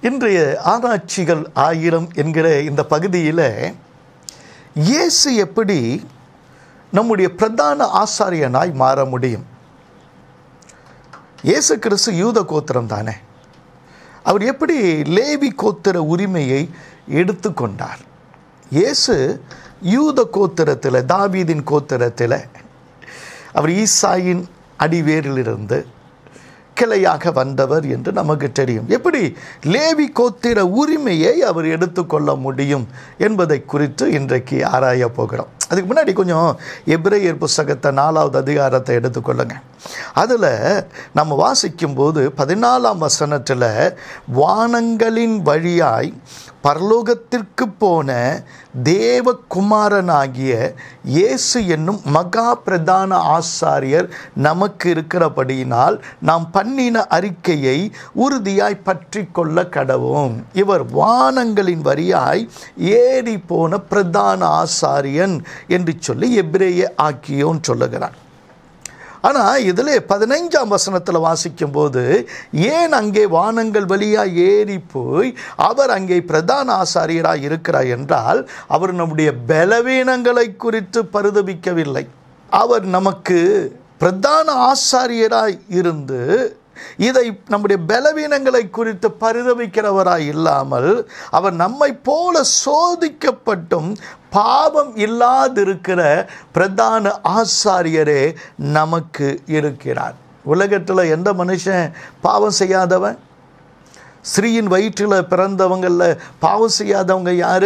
இன்றைய ஆராய்ச்சிகள் ஆயிரம் என்கிற இந்த பகுதியில் இயேசு எப்படி நம்முடைய பிரதான ஆசாரியனாய் மாற முடியும் இயேசு கிறிஸ்து யூத கோத்திரம் தானே அவர் எப்படி லேவி கோத்திர உரிமையை எடுத்துக்கொண்டார் இயேசு யூத கோத்திரத்தில் தாவீதின் கோத்திரத்தில் அவர் ஈசாயின் அடிவேரிலிருந்து கிளையாக வந்தவர் என்று நமக்கு தெரியும் எப்படி லேவி கோத்திர உரிமையை அவர் எடுத்துக்கொள்ள முடியும் என்பதை குறித்து இன்றைக்கு ஆராய போகிறோம் அதுக்கு முன்னாடி கொஞ்சம் எப்ரேயர் புஸ்தகத்தை நாலாவது அதிகாரத்தை எடுத்துக்கொள்ளுங்க அதில் நம்ம வாசிக்கும்போது பதினாலாம் வசனத்தில் வானங்களின் வழியாய் பரலோகத்திற்கு போன தேவகுமாரனாகிய இயேசு என்னும் மகா பிரதான ஆசாரியர் நமக்கு இருக்கிறபடியினால் நாம் பண்ணின அறிக்கையை உறுதியாய் பற்றி கொள்ள கடவும் இவர் வானங்களின் வரியாய் ஏறி போன பிரதான ஆசாரியன் என்று சொல்லி எப்ரேய ஆக்கியோன் சொல்லுகிறார் ஆனால் இதில் பதினைஞ்சாம் வசனத்தில் வாசிக்கும்போது ஏன் அங்கே வானங்கள் வழியாக ஏறி போய் அவர் அங்கே பிரதான ஆசாரியராக இருக்கிறார் என்றால் அவர் நம்முடைய பலவீனங்களை குறித்து பரிதபிக்கவில்லை அவர் நமக்கு பிரதான ஆசாரியராய் இருந்து இதை நம்முடைய பலவீனங்களை குறித்து பரிதவிக்கிறவராய் இல்லாமல் அவர் நம்மை போல சோதிக்கப்பட்டும் பாவம் இல்லாதிருக்கிற பிரதான ஆசாரியரே நமக்கு இருக்கிறார் உலகத்தில் எந்த மனுஷன் பாவம் செய்யாதவன் ஸ்ரீயின் வயிற்றில் பிறந்தவங்களில் பாவம் செய்யாதவங்க யாரு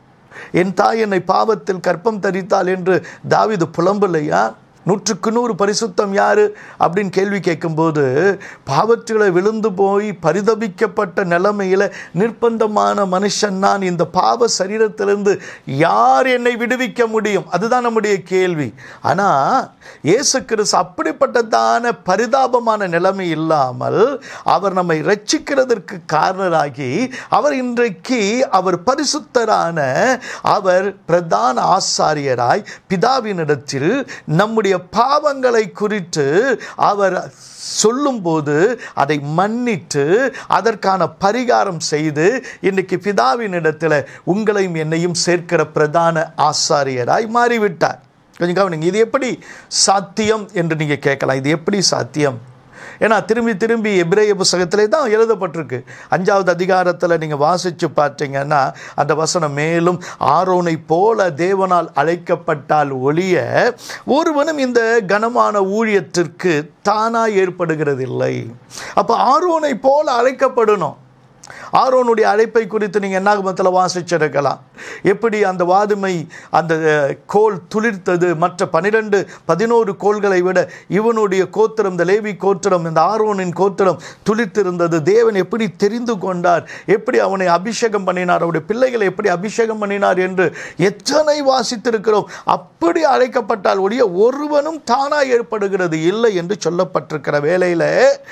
என் தாய் என்னை பாவத்தில் கற்பம் தரித்தாள் என்று தாவிது புலம்பலையா நூற்றுக்கு நூறு பரிசுத்தம் யாரு அப்படின்னு கேள்வி கேட்கும்போது பாவத்தில் விழுந்து போய் பரிதபிக்கப்பட்ட நிலைமையில் நிர்பந்தமான மனுஷன் நான் இந்த பாவ சரீரத்திலிருந்து யார் என்னை விடுவிக்க முடியும் அதுதான் நம்முடைய கேள்வி ஆனால் இயேசு கிறிஸ்து அப்படிப்பட்டதான பரிதாபமான நிலைமை இல்லாமல் அவர் நம்மை ரட்சிக்கிறதற்கு காரணராகி அவர் இன்றைக்கு அவர் பரிசுத்தரான அவர் பிரதான ஆசாரியராய் பிதாவினிடத்தில் நம்முடைய பாவங்களை குறித்து அவர் சொல்லும்போது அதை மன்னிட்டு அதற்கான பரிகாரம் செய்து இன்னைக்கு பிதாவின் இடத்துல உங்களையும் என்னையும் சேர்க்கிற பிரதான ஆசாரியராய் மாறிவிட்டார் கொஞ்சம் கவனிங்க இது எப்படி சாத்தியம் என்று நீங்கள் கேட்கலாம் இது எப்படி சாத்தியம் ஏன்னா திரும்பி திரும்பி எப்ரேய புஸ்தகத்திலே தான் எழுதப்பட்டிருக்கு அஞ்சாவது அதிகாரத்தில் நீங்கள் வாசித்து பார்த்தீங்கன்னா அந்த வசனம் மேலும் ஆரோனை போல தேவனால் அழைக்கப்பட்டால் ஒழிய ஒருவனும் இந்த கனமான ஊழியத்திற்கு தானாக ஏற்படுகிறதில்லை அப்போ ஆரோனை போல அழைக்கப்படணும் ஆரோனுடைய அழைப்பை குறித்து நீங்கள் என்னாகமத்தில் வாசிச்சிருக்கலாம் எப்படி அந்த வாதுமை அந்த கோல் துளிர்த்தது மற்ற பனிரெண்டு பதினோரு கோள்களை விட இவனுடைய கோத்திரம் இந்த லேவி கோத்திரம் இந்த ஆரோனின் கோத்திரம் துளிர்த்திருந்தது தேவன் எப்படி தெரிந்து கொண்டார் எப்படி அவனை அபிஷேகம் பண்ணினார் அவருடைய பிள்ளைகளை எப்படி அபிஷேகம் பண்ணினார் என்று எத்தனை வாசித்திருக்கிறோம் அப்படி அழைக்கப்பட்டால் ஒழிய ஒருவனும் தானாக ஏற்படுகிறது இல்லை என்று சொல்லப்பட்டிருக்கிற வேலையில்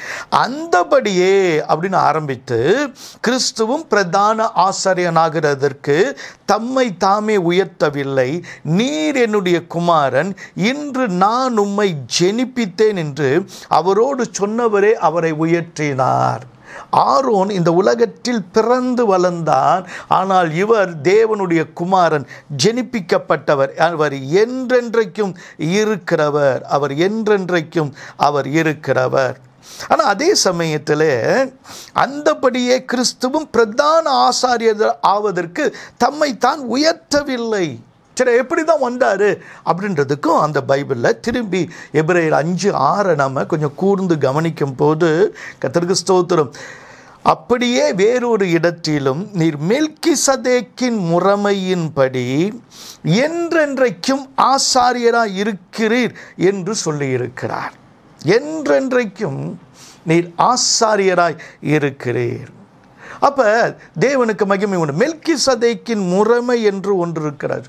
அந்தபடியே அப்படின்னு ஆரம்பித்து கிறிஸ்துவும் பிரதான ஆசாரியனாகிறதற்கு தம்மை தாமே உயர்த்தவில்லை நீர் என்னுடைய குமாரன் இன்று நான் உம்மை ஜெனிப்பித்தேன் என்று அவரோடு சொன்னவரே அவரை உயர்த்தினார் ஆரோன் இந்த உலகத்தில் பிறந்து வளர்ந்தான் ஆனால் இவர் தேவனுடைய குமாரன் ஜெனிப்பிக்கப்பட்டவர் அவர் என்றென்றைக்கும் இருக்கிறவர் அவர் என்றென்றைக்கும் அவர் இருக்கிறவர் ஆனால் அதே சமயத்தில் அந்தபடியே கிறிஸ்துவும் பிரதான ஆசாரியர் ஆவதற்கு தம்மை தான் உயர்த்தவில்லை சரி எப்படி தான் வந்தார் அப்படின்றதுக்கும் அந்த பைபிளில் திரும்பி எபிரேயர் அஞ்சு ஆறை நம்ம கொஞ்சம் கூர்ந்து கவனிக்கும் போது கத்திற்கு ஸ்தோத்திரம் அப்படியே வேறொரு இடத்திலும் நீர் மெல்கி சதேக்கின் முறைமையின்படி என்றென்றைக்கும் ஆசாரியராக இருக்கிறீர் என்று சொல்லியிருக்கிறார் என்றென்றைக்கும் நீர் ஆசாரியராய் இருக்கிறீர் அப்போ தேவனுக்கு மகிமை உண்டு மெல்கி சதைக்கின் முறைமை என்று ஒன்று இருக்கிறார்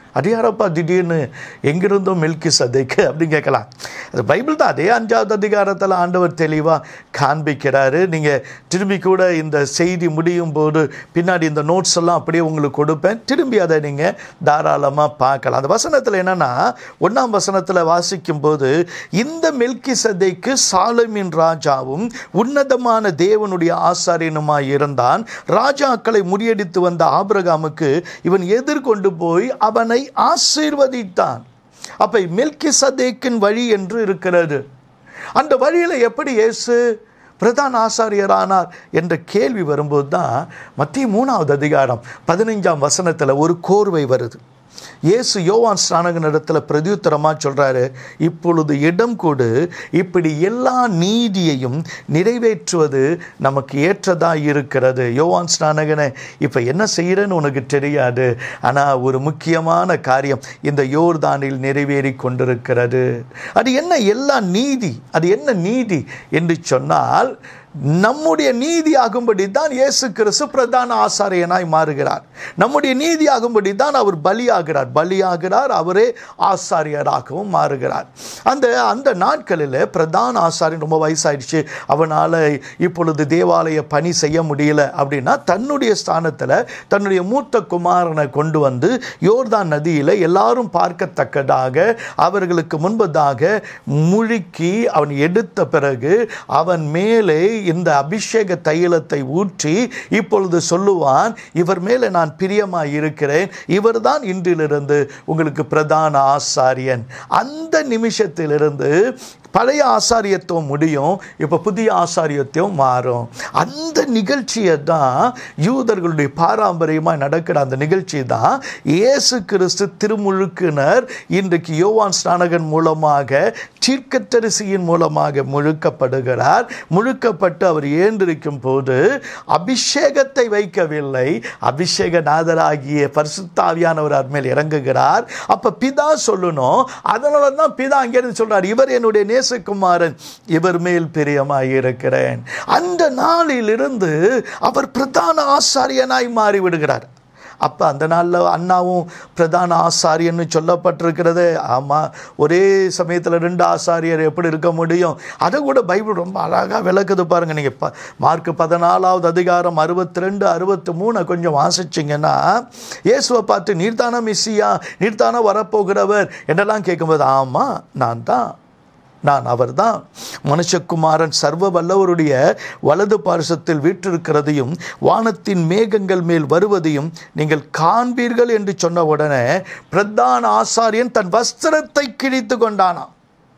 அடியாரப்பா திடீர்னு எங்கிருந்தோ மில்கி சதைக்கு அப்படின்னு கேட்கலாம் அது பைபிள் தான் அதே அஞ்சாவது அதிகாரத்தில் ஆண்டவர் தெளிவாக காண்பிக்கிறாரு நீங்கள் திரும்பி கூட இந்த செய்தி முடியும் போது பின்னாடி இந்த நோட்ஸ் எல்லாம் அப்படியே உங்களுக்கு கொடுப்பேன் திரும்பி அதை நீங்கள் தாராளமாக பார்க்கலாம் அந்த வசனத்தில் என்னென்னா ஒன்றாம் வசனத்தில் வாசிக்கும் போது இந்த மெல்கி சதைக்கு சாலமின் ராஜாவும் உன்னதமான தேவனுடைய ஆசாரியனுமாய் இருந்தான் ராஜாக்களை முறியடித்து வந்த ஆபிரகாமுக்கு இவன் எதிர்கொண்டு போய் அவனை ஆசீர்வதித்தான் அப்ப மெல்கி சதேக்கின் வழி என்று இருக்கிறது அந்த வழியில் எப்படி இயேசு பிரதான ஆசாரியரானார் என்ற கேள்வி வரும்போது தான் மத்திய மூணாவது அதிகாரம் பதினைஞ்சாம் வசனத்தில் ஒரு கோர்வை வருது இயேசு யோவான் ஸ்நானகனிடத்தில் பிரதியுத்தரமாக சொல்கிறாரு இப்பொழுது இடம் கொடு இப்படி எல்லா நீதியையும் நிறைவேற்றுவது நமக்கு ஏற்றதாக இருக்கிறது யோவான் ஸ்நானகனை இப்போ என்ன செய்கிறேன்னு உனக்கு தெரியாது ஆனால் ஒரு முக்கியமான காரியம் இந்த யோர்தானில் நிறைவேறி கொண்டிருக்கிறது அது என்ன எல்லா நீதி அது என்ன நீதி என்று சொன்னால் நம்முடைய நீதி ஆகும்படி தான் இயேசு கிறிஸ்து பிரதான ஆசாரியனாய் மாறுகிறார் நம்முடைய நீதி ஆகும்படி தான் அவர் பலியாகிறார் பலியாகிறார் அவரே ஆசாரியராகவும் மாறுகிறார் அந்த அந்த நாட்களில் பிரதான ஆசாரியன் ரொம்ப வயசாயிடுச்சு அவனால் இப்பொழுது தேவாலய பணி செய்ய முடியல அப்படின்னா தன்னுடைய ஸ்தானத்தில் தன்னுடைய மூத்த குமாரனை கொண்டு வந்து யோர்தான் நதியில் எல்லாரும் பார்க்கத்தக்கதாக அவர்களுக்கு முன்பதாக முழுக்கி அவன் எடுத்த பிறகு அவன் மேலே இந்த அபிஷேக தைலத்தை ஊற்றி இப்பொழுது சொல்லுவான் இவர் மேலே நான் பிரியமாய் இருக்கிறேன் இவர்தான் இன்றிலிருந்து உங்களுக்கு பிரதான ஆசாரியன் அந்த நிமிஷத்திலிருந்து பழைய ஆசாரியத்துவம் முடியும் இப்போ புதிய ஆசாரியத்துவம் மாறும் அந்த நிகழ்ச்சியை தான் யூதர்களுடைய பாரம்பரியமாக நடக்கிற அந்த நிகழ்ச்சி தான் இயேசு கிறிஸ்து திருமுழுக்கினர் இன்றைக்கு யோவான் ஸ்நானகன் மூலமாக தீர்க்கத்தரிசியின் மூலமாக முழுக்கப்படுகிறார் முழுக்கப்பட்டு அவர் ஏந்திருக்கும் போது அபிஷேகத்தை வைக்கவில்லை அபிஷேக நாதராகிய பரிசுத்தாவியானவர் அவர் மேல் இறங்குகிறார் அப்ப பிதா சொல்லணும் அதனால தான் பிதா அங்கிருந்து சொல்றார் இவர் என்னுடைய நேசகுமாரன் இவர் மேல் பிரியமாய் இருக்கிறேன் அந்த நாளிலிருந்து அவர் பிரதான ஆசாரியனாய் மாறி விடுகிறார் அப்போ அந்த நாளில் அண்ணாவும் பிரதான ஆசாரியன்னு சொல்லப்பட்டிருக்கிறது ஆமாம் ஒரே சமயத்தில் ரெண்டு ஆசாரியர் எப்படி இருக்க முடியும் அதை கூட பைபிள் ரொம்ப அழகாக விளக்குது பாருங்கள் நீங்கள் ப மார்க் பதினாலாவது அதிகாரம் அறுபத்தி ரெண்டு அறுபத்தி மூணை கொஞ்சம் வாசிச்சிங்கன்னா இயேசுவை பார்த்து நீர்தான மிஸ்ஸியா நீர்தான வரப்போகிறவர் என்றெல்லாம் கேட்கும்போது ஆமாம் நான் தான் நான் அவர்தான் மனுஷகுமாரன் சர்வ வல்லவருடைய வலது பாரசத்தில் வீற்றிருக்கிறதையும் வானத்தின் மேகங்கள் மேல் வருவதையும் நீங்கள் காண்பீர்கள் என்று சொன்ன உடனே பிரதான ஆசாரியன் தன் வஸ்திரத்தை கிழித்து கொண்டானாம்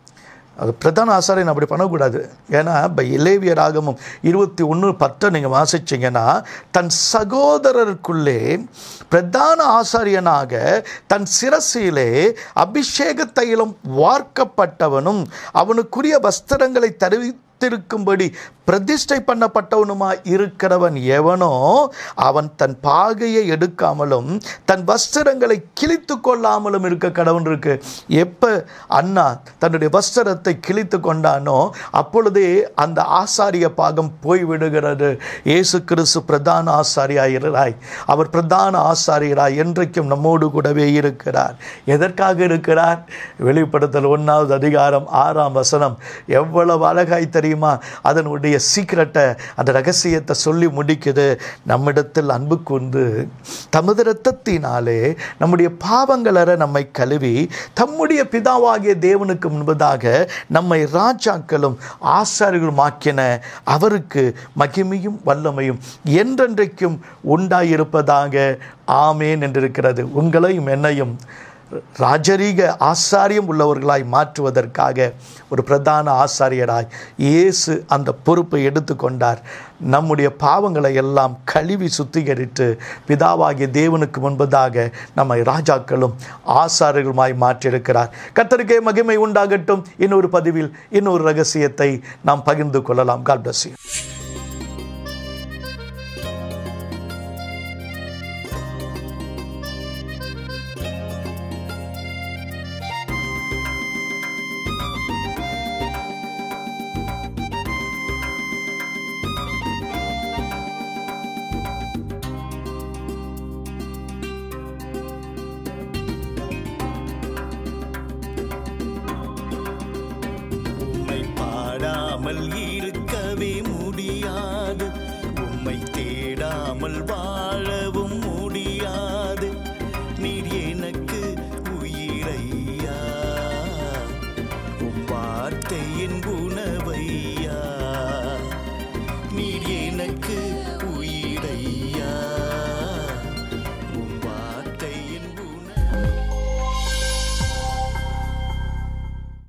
அது பிரதான ஆசாரியன் அப்படி பண்ணக்கூடாது ஏன்னா இப்போ இலேவியர் ஆகமும் இருபத்தி ஒன்று பத்தை நீங்கள் வாசிச்சிங்கன்னா தன் சகோதரருக்குள்ளே பிரதான ஆசாரியனாக தன் சிரசிலே அபிஷேக தைலம் வார்க்கப்பட்டவனும் அவனுக்குரிய வஸ்திரங்களை தருவி காத்திருக்கும்படி பிரதிஷ்டை பண்ணப்பட்டவனுமா இருக்கிறவன் எவனோ அவன் தன் பாகையை எடுக்காமலும் தன் வஸ்திரங்களை கிழித்து கொள்ளாமலும் இருக்க கடவுன் இருக்கு எப்ப அண்ணா தன்னுடைய வஸ்திரத்தை கிழித்து கொண்டானோ அப்பொழுதே அந்த ஆசாரிய பாகம் போய்விடுகிறது இயேசு கிறிஸ்து பிரதான ஆசாரியாயிராய் அவர் பிரதான ஆசாரியராய் என்றைக்கும் நம்மோடு கூடவே இருக்கிறார் எதற்காக இருக்கிறார் வெளிப்படுத்தல் ஒன்றாவது அதிகாரம் ஆறாம் வசனம் எவ்வளவு அழகாய் தெரியுமா அதனுடைய சீக்கிரட்டை அந்த ரகசியத்தை சொல்லி முடிக்குது நம்மிடத்தில் அன்பு கொண்டு தமது இரத்தத்தினாலே நம்முடைய பாவங்களற நம்மை கழுவி தம்முடைய பிதாவாகிய தேவனுக்கு முன்பதாக நம்மை ராஜாக்களும் ஆசாரிகளும் ஆக்கின அவருக்கு மகிமையும் வல்லமையும் என்றென்றைக்கும் உண்டாயிருப்பதாக ஆமேன் என்றிருக்கிறது உங்களையும் என்னையும் ராஜரீக ஆசாரியம் உள்ளவர்களாய் மாற்றுவதற்காக ஒரு பிரதான ஆசாரியராய் இயேசு அந்த பொறுப்பை எடுத்துக்கொண்டார் நம்முடைய பாவங்களை எல்லாம் கழுவி சுத்திகரித்து பிதாவாகிய தேவனுக்கு முன்பதாக நம்மை ராஜாக்களும் ஆசாரியர்களுமாய் மாற்றியிருக்கிறார் கத்தருக்கே மகிமை உண்டாகட்டும் இன்னொரு பதிவில் இன்னொரு ரகசியத்தை நாம் பகிர்ந்து கொள்ளலாம் காட் bless you. தேடாமல் இருக்கவே முடியாது உம்மை தேடாமல் வா